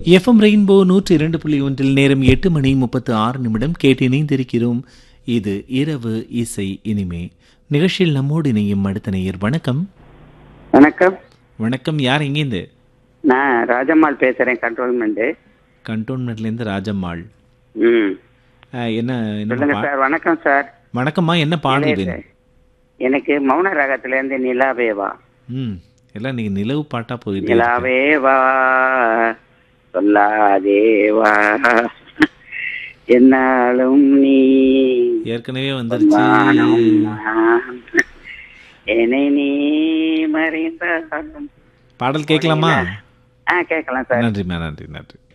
FM rainbow நூற்றி இரண்டு புள்ளி ஒன்றில் நேரம் எட்டு மணி முப்பத்து ஆறு நிமிடம் கேட்டு இணைந்திருக்கிறோம் இது இரவு இசை இனிமே நிகழ்ச்சியில் நம்மோடு இணையும் அடுத்த நேயர் வணக்கம் வணக்கம் வணக்கம் யார் எங்கேருந்து நான் ராஜம்மாள் பேசுறேன் கண்ட்ரோல்மெண்ட் கண்டோன்மெண்ட்லேருந்து ராஜம்மாள் ம் அஹ், என்ன என்ன சொல்லுங்க பா- சார் வணக்கம் சார் வணக்கம்மா என்ன பாடல் வேணும் எனக்கு மௌன ராகத்துல இருந்து நிலாவேவா ம் எல்லாம் நீங்க நிலவு பாட்டா போயிட்டு இருக்கு. நிலாவேவா சொல்லாதேவா என்னாலும் நீ ஏற்கனவே வந்துருச்சு வானம் நான். என்னை நீ மறைந்தாலும் பாடல் கேட்கலாமா ஆ கேட்கலாம் சார் நன்றிம்மா நன்றி நன்றி